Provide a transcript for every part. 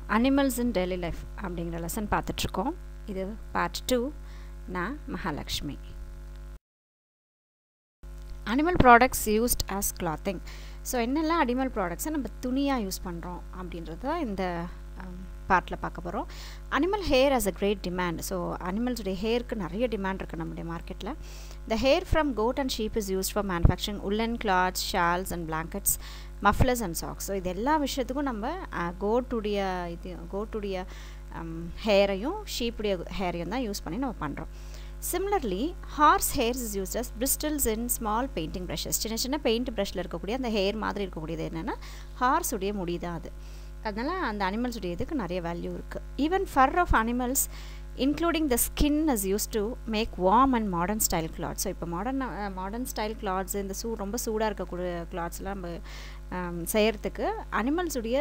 Animals in daily life அப்படிங்கிற lesson பார்த்துட்ருக்கோம் இது பார்ட் டூ நான் Mahalakshmi animal products used as clothing so என்னெல்லாம் அனிமல் ப்ராடக்ட்ஸை நம்ம துணியாக யூஸ் பண்ணுறோம் அப்படின்றது தான் இந்த பார்ட்டில் பார்க்க போகிறோம் animal hair as a great demand so அனிமல்ஸுடைய ஹேருக்கு நிறைய டிமாண்ட் இருக்குது நம்முடைய மார்க்கெட்டில் the hair from goat and sheep is used for manufacturing woollen clothes shawls and blankets mufflers and socks so இது எல்லா விஷயத்துக்கும் நம்ம கோட்டுடைய இது கோட்டுடைய ஹேரையும் ஷீப்புடைய ஹேரையும் தான் யூஸ் பண்ணி நம்ம பண்ணுறோம் similarly horse hairs is use as bristles in small painting brushes சின்ன சின்ன பெயிண்ட் ப்ரஷில் இருக்கக்கூடிய அந்த ஹேர் மாதிரி இருக்கக்கூடியது என்னென்னா ஹார்ஸுடைய முடி தான் அது அதனால் அந்த அனிமல்ஸுடைய இதுக்கு நிறைய வேல்யூ இருக்குது even fur of animals including the skin is use to make warm and modern style clothes so இப்போ மாடர்ன் மாடர்ன் ஸ்டைல் கிளாத்ஸ் இந்த சூ ரொம்ப சூடாக இருக்கக்கூடிய கிளாத்ஸ்லாம் நம்ம செய்கிறதுக்கு அனிமல்ஸுடைய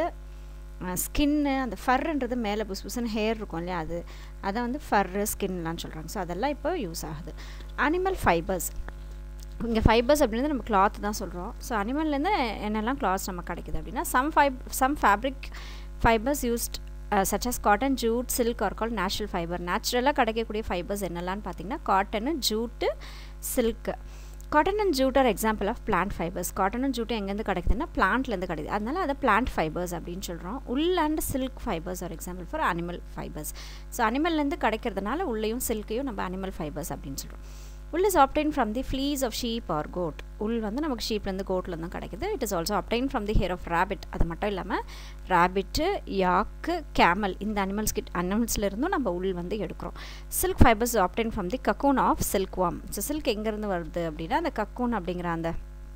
ஸ்கின்னு அந்த ஃபர்ன்றது மேலே புஸ் புஸ்ன்னு ஹேர் இருக்கும் இல்லையா அது அதை வந்து ஃபர்ரு ஸ்கின்லாம் சொல்கிறாங்க ஸோ அதெல்லாம் இப்போ யூஸ் ஆகுது அனிமல் ஃபைபர்ஸ் இங்கே ஃபைபர்ஸ் அப்படின்றது நம்ம கிளாத் தான் சொல்கிறோம் ஸோ அனிமல்லேருந்து என்னெல்லாம் கிளாத்ஸ் நம்ம கிடைக்குது அப்படின்னா some fib some fabric fibres used such as cotton jute silk are call natural fibre நேச்சுரலாக கிடைக்கக்கூடிய ஃபைபர்ஸ் என்னெல்லாம்னு பார்த்தீங்கன்னா cotton jute silk cotton and jute are example of plant fibres cotton and jute எங்கேருந்து கிடைக்குதுன்னா பிளான்ட்லேருந்து கிடைக்குது அதனால அதை பிளான்ட் ஃபைபர்ஸ் அப்படின்னு சொல்கிறோம் wool and silk fibres are example for animal fibres so அனிமல்லேருந்து கிடைக்கிறதுனால உள்ளேயும் சில்கையும் நம்ம அனிமல் ஃபைபர்ஸ் அப்படின்னு சொல்கிறோம் wool is obtained from the fleece of sheep or goat wool வந்து நமக்கு ஷீப்லேருந்து கோட்லேருந்து கிடைக்குது it is also obtained from the hair of rabbit அது மட்டும் இல்லாமல் ரேபிட்டு யாக்கு கேமல் இந்த அனிமல்ஸ் கிட் அனிமல்ஸ்லேருந்தும் நம்ம உள் வந்து எடுக்கிறோம் silk fibres obtained from the cocoon of silk warm so silk எங்கேருந்து வருது அப்படின்னா அந்த கக்கூன் அப்படிங்கிற அந்த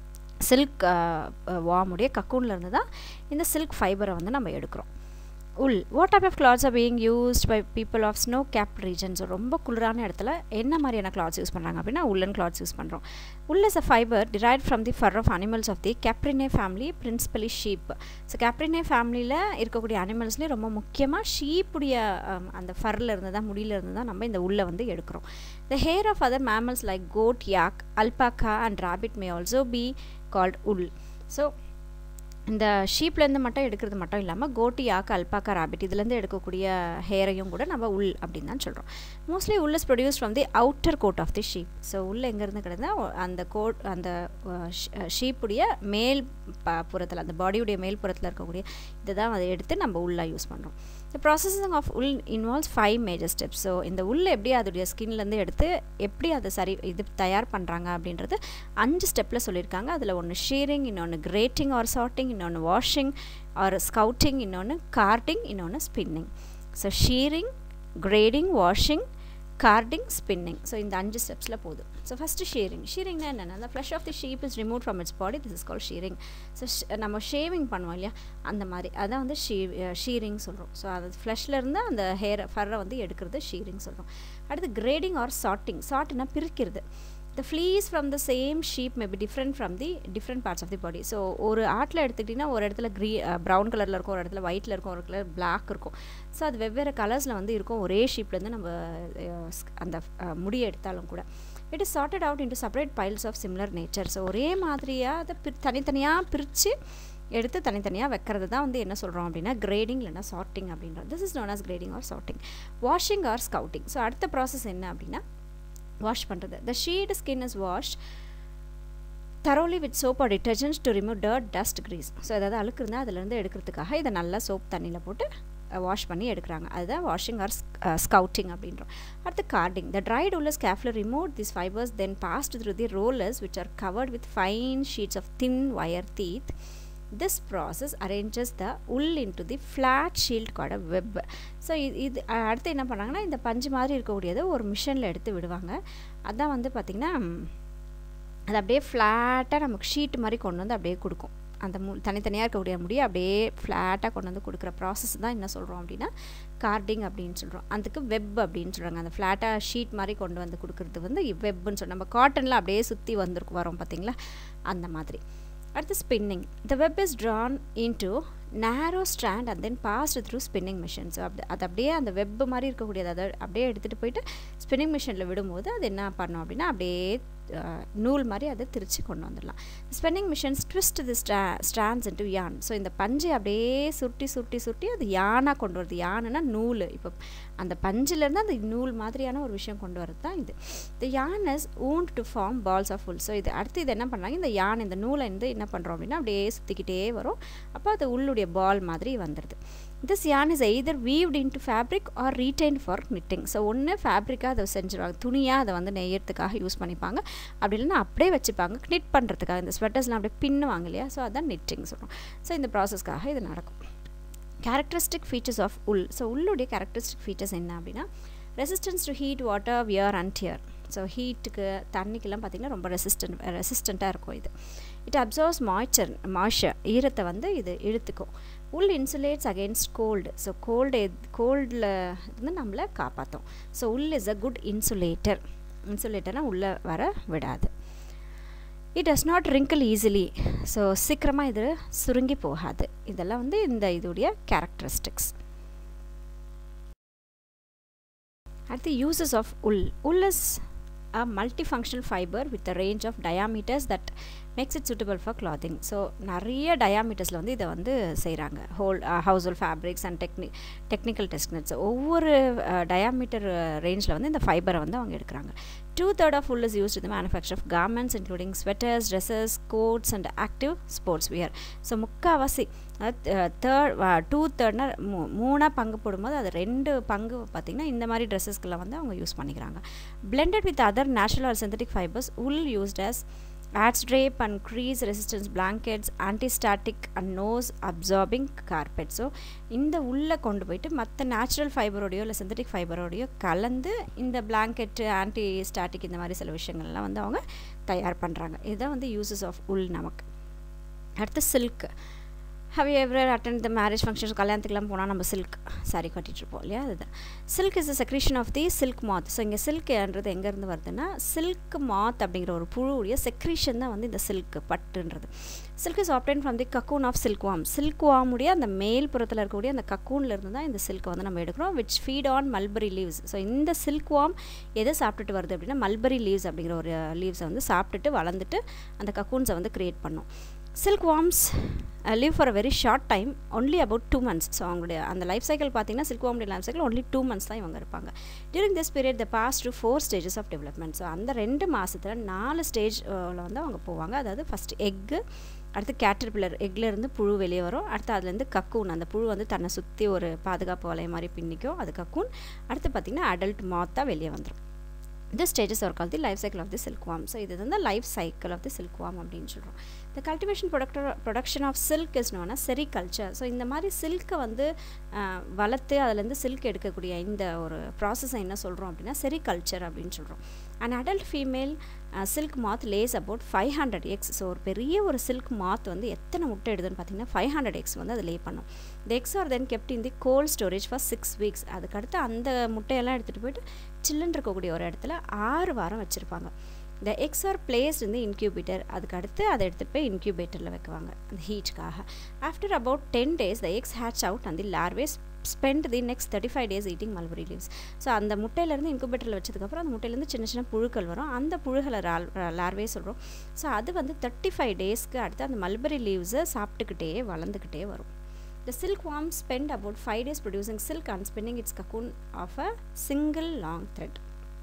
சில்க் வாமுடைய கக்கூன்லேருந்து தான் இந்த சில்க் ஃபைபரை வந்து நம்ம எடுக்கிறோம் wool what type of clothes are being used by people of snow cap regions ரொம்ப குளிரான இடத்துல என்ன மாதிரியான கிளாத்ஸ் யூஸ் பண்ணுறாங்க அப்படின்னா உள்ளன் கிளாத்ஸ் யூஸ் பண்ணுறோம் wool is a fibre derive from the fur of animals of the Caprinae family principally sheep so Caprinae ஃபேமிலியில் இருக்கக்கூடிய அனிமல்ஸ்லேயே ரொம்ப முக்கியமாக ஷீப்புடைய அந்த ஃபரில் இருந்து தான் முடியில இருந்து தான் நம்ம இந்த உள்ளே வந்து எடுக்கிறோம் the hair of other mammals like goat yak alpaca and rabbit may also be called wool so இந்த ஷீப்லேருந்து மட்டும் எடுக்கிறது மட்டும் இல்லாமல் கோட்டி ஆக்கு அல்பாக்கா ராபிட் இதுலேருந்து எடுக்கக்கூடிய ஹேரையும் கூட நம்ம உள் அப்படின்னு தான் சொல்கிறோம் mostly wool is produce from the outer coat of the sheep so உள்ள எங்கேருந்து கிடந்தா அந்த கோட் அந்த ஷீப்புடைய மேல் ப புறத்தில் அந்த பாடியுடைய மேல் புறத்தில் இருக்கக்கூடிய இதை தான் அதை எடுத்து நம்ம உள்ளாக யூஸ் பண்ணுறோம் the processing of wool involves five major steps so இந்த உள்ள எப்படி அதோடைய ஸ்கின்லேருந்து எடுத்து எப்படி அதை சரி இது தயார் பண்ணுறாங்க அப்படின்றது அஞ்சு ஸ்டெப்பில் சொல்லியிருக்காங்க அதில் ஒன்று ஷீரிங் இன்னொன்று கிரேட்டிங் ஆர் சார்ட்டிங் இன்னொன்று வாஷிங் ஆர் ஸ்கவுட்டிங் இன்னொன்று கார்டிங் இன்னொன்று spinning so shearing grading washing carding spinning so இந்த அஞ்சு ஸ்டெப்ஸில் போகுது ஸோ ஃபஸ்ட்டு ஷீரிங் ஷீரிங்னா என்னென்னா அந்த fleece of the sheep is remove from its body this is call shearing so நம்ம ஷேவிங் பண்ணுவோம் இல்லையா அந்த மாதிரி அதான் வந்து ஷீ ஷீரிங் சொல்கிறோம் ஸோ அது ஃப்ளஷ்லேருந்து அந்த ஹேர் ஃபர்ரை வந்து எடுக்கிறது ஷீரிங் சொல்கிறோம் அடுத்து கிரேடிங் ஆர் சார்ட்டிங் சார்ட்னா பிரிக்கிறது the fleece from the same sheep may be different from the different parts of the body so ஒரு ஆட்டில் எடுத்துக்கிட்டிங்கன்னா ஒரு இடத்துல க்ரீ ப்ரௌன் கலரில் இருக்கும் ஒரு இடத்துல ஒயிட்டில் இருக்கும் ஒரு கலர் பிளாக் இருக்கும் ஸோ அது வெவ்வேறு கலர்ஸில் வந்து இருக்கும் ஒரே ஷீப்லேருந்து நம்ம அந்த முடியை எடுத்தாலும் கூட it is sorted out into separate piles of similar nature so ஒரே மாதிரியாக அதை பிரி தனித்தனியாக பிரித்து எடுத்து தனித்தனியாக வைக்கிறது தான் வந்து என்ன சொல்கிறோம் அப்படின்னா கிரேடிங் இல்லைனா சார்ட்டிங் அப்படின்றது this is known as grading or sorting washing or scouring so அடுத்த ப்ராசஸ் என்ன அப்படின்னா வாஷ் பண்ணுறது the sheared skin is wash thoroughly with soap or detergents to remove dirt dust grease so ஏதாவது அழுக்கு இருந்தால் அதிலேருந்து எடுக்கிறதுக்காக இதை நல்லா சோப் தண்ணியில் போட்டு வாஷ் பண்ணி எடுக்கிறாங்க அதுதான் வாஷிங் ஆர் ஸ்கவுட்டிங் அப்படின்றோம் அடுத்து கார்டிங் த ட்ரைட் உள்ள ஸ்கேஃபில் remove this fibres then passed through the rollers which are covered with fine sheets of thin wire teeth this process arranges the wool into the flat sheet called web so இது இது அடுத்து என்ன பண்ணாங்கன்னா இந்த பஞ்சு மாதிரி இருக்கக்கூடியதை ஒரு மிஷினில் எடுத்து விடுவாங்க அதான் வந்து பார்த்திங்கன்னா அது அப்படியே ஃப்ளாட்டாக நமக்கு ஷீட் மாதிரி கொண்டு வந்து அப்படியே கொடுக்கும் அந்த மு தனித்தனியாக இருக்கக்கூடிய முடியை அப்படியே ஃப்ளாட்டாக கொண்டு வந்து கொடுக்குற ப்ராசஸ் தான் என்ன சொல்கிறோம் அப்படின்னா கார்டிங் அப்படின்னு சொல்கிறோம் அதுக்கு வெப் அப்படின்னு சொல்கிறாங்க அந்த ஃப்ளாட்டாக ஷீட் மாதிரி கொண்டு வந்து கொடுக்குறது வந்து வெப்புன்னு சொல்கிறோம் நம்ம காட்டனில் அப்படியே சுற்றி வந்திருக்கும் வரோம் பார்த்தீங்களா அந்த மாதிரி அடுத்து spinning the web is drawn into narrow strand and then passed through spinning machine so அப்படி அது அப்படியே அந்த வெப் மாதிரி இருக்கக்கூடியது அதை அப்படியே எடுத்துகிட்டு போயிட்டு ஸ்பின்னிங் மிஷினில் விடும்போது அது என்ன பண்ணோம் அப்படின்னா அப்படியே நூல் மாதிரி அதை திரிச்சு கொண்டு வந்துடலாம் ஸ்பென்னிங் மிஷின்ஸ் ட்விஸ்ட் தி ஸ்டா ஸ்டாண்ட்ஸ் இன்ட்டு யான் ஸோ இந்த பஞ்சை அப்படியே சுட்டி சுட்டி சுட்டி அது யானாக கொண்டு வருது யானுன்னா நூல் இப்போ அந்த பஞ்சிலேருந்து அந்த நூல் மாதிரியான ஒரு விஷயம் கொண்டு வரது தான் இது the yarn is wound to form balls of wool so இது அடுத்து இது என்ன பண்ணுறாங்க இந்த யான் இந்த நூலை வந்து என்ன பண்ணுறோம் அப்படின்னா அப்படியே சுற்றிக்கிட்டே வரும் அப்போ அது உள்ளுடைய பால் மாதிரி வந்துடுது this yarn is either weaved into fabric or retain for knitting so ஒன்று ஃபேப்ரிக்காக அதை செஞ்சுருவாங்க துணியாக அதை வந்து நெய்யறதுக்காக யூஸ் பண்ணிப்பாங்க அப்படி இல்லைன்னா அப்படியே வச்சுப்பாங்க knit பண்ணுறதுக்காக இந்த ஸ்வெட்டர்ஸ்லாம் அப்படியே பின்னுவாங்க இல்லையா ஸோ அதான் knitting சொல்கிறோம் ஸோ இந்த ப்ராசஸ்க்காக இது நடக்கும் characteristic features of wool so உள்ளுடைய கேரக்டரிஸ்டிக் ஃபீச்சர்ஸ் என்ன அப்படின்னா resistance to heat water wear and tear so ஹீட்டுக்கு தண்ணிக்கெல்லாம் பார்த்திங்கன்னா ரொம்ப ரெசிஸ்டன்ட் ரெசிஸ்டண்ட்டாக இருக்கும் இது இட் அப்சர்வ்ஸ் மாய்ச்சர் மாய்ச்சர் ஈரத்தை வந்து இது இழுத்துக்கும் wool insulates against cold so cold கோல்டில் இருந்து நம்மளை காப்பாற்றும் so wool is a good insulator இன்சுலேட்டர்னால் உள்ளே வர விடாது it does not wrinkle easily so சீக்கிரமாக இது சுருங்கி போகாது இதெல்லாம் வந்து இந்த இதுடைய கேரக்டரிஸ்டிக்ஸ் அடுத்து uses of wool wool is a multifunctional fiber with a range of diameters that makes it suitable for clothing so நிறைய டயாமீட்டர்ஸில் வந்து இதை வந்து செய்கிறாங்க whole house whole fabrics and டெக்னி டெக்னிக்கல் டெஸ்ட்னட்ஸ் ஒவ்வொரு டயாமீட்டர் ரேஞ்சில் வந்து இந்த ஃபைபரை வந்து அவங்க எடுக்கிறாங்க two third of wool is used இந்த manufacture of garments including sweaters dresses coats and active sports wear so முக்கால்வாசி தேர்ட் டூ தேர்ட்னா மூ மூணாக பங்கு போடும்போது அது ரெண்டு பங்கு பார்த்திங்கன்னா இந்த மாதிரி ட்ரெஸ்ஸஸ்க்கெல்லாம் வந்து அவங்க யூஸ் பண்ணிக்கிறாங்க blended with other natural or synthetic fibres wool used as adds drape and crease resistance blankets anti-static and nose absorbing carpet so இந்த உள்ளே கொண்டு போயிட்டு மற்ற நேச்சுரல் ஃபைபரோடையோ இல்லை சிந்தட்டிக் ஃபைபரோடையோ கலந்து இந்த பிளாங்கெட்டு ஆன்டி ஸ்டாட்டிக் இந்த மாதிரி சில விஷயங்கள்லாம் வந்து அவங்க தயார் பண்ணுறாங்க இதுதான் வந்து யூசஸ் ஆஃப் உள் நமக்கு அடுத்து silk however attend the marriage functions கல்யாணத்துக்குலாம் போனால் நம்ம சில்க் சாரி கட்டிகிட்ருப்போம் இல்லையா அதுதான் silk is a secretion of the silk moth so இங்கே சில்க்ன்றது எங்கேருந்து வருதுன்னா சில்க் மாத் அப்படிங்கிற ஒரு புழுவுடைய செக்ரீஷன் தான் வந்து இந்த சில்க் பட்டுன்றது silk is obtained from the cocoon of silk worm silk வாமுடைய அந்த மேல் புறத்தில் இருக்கக்கூடிய அந்த கக்கூன்லேருந்து தான் இந்த சில்க் வந்து நம்ம எடுக்கிறோம் which feed on mulberry leaves so இந்த சில்க் வாம் எதை சாப்பிட்டுட்டு வருது அப்படின்னா மல்பரி லீவ்ஸ் அப்படிங்கிற ஒரு லீவ்ஸை வந்து சாப்பிட்டுட்டு வளர்ந்துட்டு அந்த கக்கூன்ஸை வந்து க்ரியேட் பண்ணும் silk worms live for a very short time only about two months so அவங்களுடைய அந்த லைஃப் சைக்கிள் பார்த்தீங்கன்னா சில்க் வார்முடைய life cycle only two months தான் இவங்க இருப்பாங்க during this period the pass to four stages of development so அந்த ரெண்டு மாதத்தில் நாலு ஸ்டேஜில் வந்து அவங்க போவாங்க அதாவது ஃபஸ்ட் எக்கு அடுத்து கேட்டர்பில்லர் எக்லேருந்து புழு வெளியே வரும் அடுத்து அதுலேருந்து கக்கூன் அந்த புழு வந்து தன்னை சுற்றி ஒரு பாதுகாப்பு வலைய மாதிரி பின்னிக்கும் அது கக்கூன் அடுத்து பார்த்திங்கன்னா அடல்ட் மாத்தாக வெளியே வந்துடும் this stages are called the life cycle of the silkworm so இது வந்து life cycle of the silkworm அப்படின்னு சொல்கிறோம் இந்த cultivation product production of silk is known as sericulture so இந்த மாதிரி சில்க்கை வந்து வளர்த்து அதுலேருந்து சில்க் எடுக்கக்கூடிய இந்த ஒரு ப்ராசஸை என்ன சொல்கிறோம் அப்படின்னா செரிகல்ச்சர் அப்படின்னு சொல்கிறோம் and adult female silk moth lays about five hundred eggs so ஒரு பெரிய ஒரு சில்க் மாத் வந்து எத்தனை முட்டை எடுதுன்னு பார்த்தீங்கன்னா ஃபைவ் ஹண்ட்ரட் எக்ஸ் வந்து அது லே பண்ணும் the eggs are then kept in the cold storage for six weeks அதுக்கடுத்து அந்த முட்டையெல்லாம் எடுத்துகிட்டு போயிட்டு சில்லுன்னு இருக்கக்கூடிய ஒரு இடத்துல ஆறு வாரம் வச்சுருப்பாங்க த எக்ஸ் ஆர் பிளேஸ்ட் இந்த இன்க்யூபேட்டர் அதுக்கு அடுத்து அதை எடுத்துகிட்டு போய் இன்க்யூபேட்டரில் வைக்குவாங்க அந்த ஹீட்டுக்காக after about ten days the eggs hatch out அந்த larvae spend the next thirty five days eating mulberry leaves so அந்த முட்டையிலேருந்து இன்குபேட்டரில் வச்சதுக்கப்புறம் அந்த முட்டையிலேருந்து சின்ன சின்ன புழுக்கள் வரும் அந்த புழுகளை லால் லார்வே சொல்கிறோம் ஸோ அது வந்து தேர்ட்டி ஃபைவ் டேஸ்க்கு அடுத்து அந்த மல்பரி லீவ்ஸை சாப்பிட்டுக்கிட்டே வளர்ந்துக்கிட்டே வரும் The silkworm spend about 5 days producing silk and spinning its cocoon of a single long thread.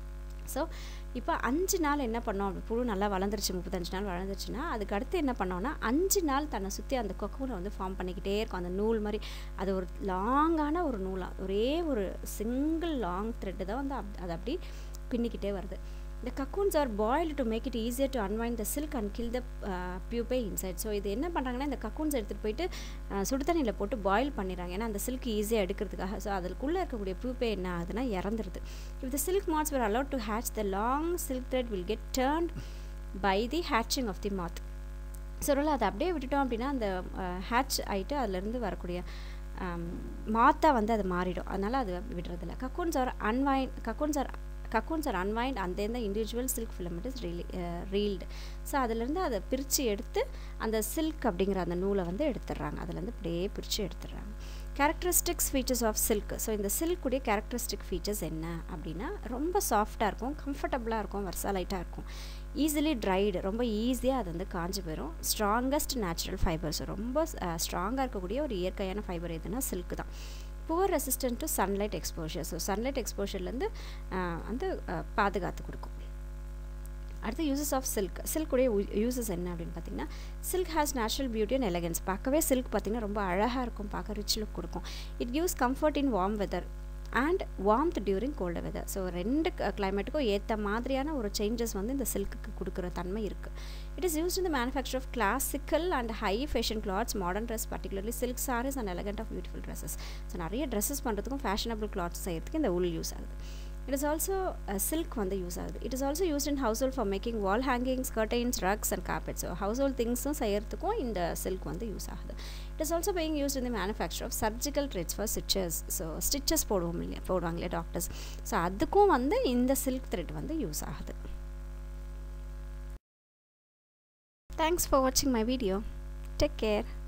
So இப்போ அஞ்சு நாள் என்ன பண்ணோம் அப்படி புழு நல்லா வளர்ந்துருச்சு முப்பத்தஞ்சு நாள் வளர்ந்துருச்சுன்னா அதுக்கு அடுத்து என்ன பண்ணோன்னா அஞ்சு நாள் தன்னை சுற்றி அந்த கொக்கூனை வந்து ஃபார்ம் பண்ணிக்கிட்டே இருக்கும் அந்த நூல் மாதிரி அது ஒரு லாங்கான ஒரு நூலாக ஒரே ஒரு சிங்கிள் லாங் த்ரெட்டு தான் வந்து அப் அது அப்படி பின்னிக்கிட்டே வருது the cocoons are boiled to make it easier to unwind the silk and kill the uh, pupae inside so இது என்ன பண்ணுறாங்கன்னா இந்த கக்கூன்ஸ் எடுத்துகிட்டு போயிட்டு சுடு தண்ணியில் போட்டு பாயில் பண்ணிடுறாங்க ஏன்னா அந்த சில்க் ஈஸியாக எடுக்கிறதுக்காக ஸோ அதுக்குள்ளே இருக்கக்கூடிய பூப்பே என்ன ஆகுதுன்னா இறந்துருது if the silk moths were allowed to hatch the long silk thread will get turned by the hatching of the moth so அதை அப்படியே விட்டுட்டோம் அப்படின்னா அந்த ஹேட்ச் ஆகிட்டு அதுலேருந்து வரக்கூடிய மாத்தாக வந்து அது மாறிடும் அதனால் அது விடுறதில்ல cocoons are unwind cocoons are cocoons are unwind அந்த இந்த individual silk filament is really reeled so அதுலேருந்து அதை பிரித்து எடுத்து அந்த சில்க் அப்படிங்கிற அந்த நூலை வந்து எடுத்துடுறாங்க அதுலேருந்து அப்படியே பிரித்து எடுத்துடுறாங்க characteristics features of silk so இந்த சில்க்குடைய கேரக்டரிஸ்டிக் ஃபீச்சர்ஸ் என்ன அப்படின்னா ரொம்ப சாஃப்டாக இருக்கும் கம்ஃபர்டபுளாக இருக்கும் வர்சாலைட்டாக இருக்கும் ஈஸிலி ட்ரைடு ரொம்ப ஈஸியாக அது வந்து காஞ்சி போயிடும் ஸ்ட்ராங்கஸ்ட் நேச்சுரல் ஃபைபர்ஸ் ரொம்ப ஸ்ட்ராங்காக இருக்கக்கூடிய ஒரு இயற்கையான ஃபைபர் எதுனா சில்க் தான் poor resistant to sunlight exposure so sunlight எக்ஸ்போஷர்லேருந்து வந்து பாதுகாத்து கொடுக்கும் அடுத்து யூசஸ் ஆஃப் சில்க் சில்க்குடைய யூசஸ் என்ன அப்படின்னு பார்த்தீங்கன்னா silk has natural beauty and elegance பார்க்கவே சில்க் பார்த்திங்கன்னா ரொம்ப அழகாக இருக்கும் பார்க்க ரிச் லுக் கொடுக்கும் it gives comfort in warm weather and warmth during cold weather so ரெண்டு கிளைமேட்டுக்கும் ஏற்ற மாதிரியான ஒரு சேஞ்சஸ் வந்து இந்த சில்க்குக்கு கொடுக்குற தன்மை இருக்குது it is used in the manufacture of classical and high fashion clothes modern dress particularly silk saris and elegant of beautiful dresses so நிறைய ட்ரெஸ்ஸஸ் பண்ணுறதுக்கும் ஃபேஷனபிள் கிளாத்ஸ் செய்யறதுக்கு இந்த உள் யூஸ் ஆகுது இட் இஸ் ஆல்சோ சில்க் வந்து யூஸ் ஆகுது it is also used in household for making wall hangings curtains rugs and carpets so household திங்ஸும் செய்யறதுக்கும் இந்த சில்க் வந்து யூஸ் ஆகுது it is also being used in the manufacture of surgical threads for stitches so stitches போடுவோம் இல்லையா போடுவாங்க இல்லையா doctors so அதுக்கும் வந்து இந்த சில்க் த்ரெட் வந்து யூஸ் ஆகுது தேங்க்ஸ் ஃபார் வாட்சிங் மை வீடியோ டேக் கேர்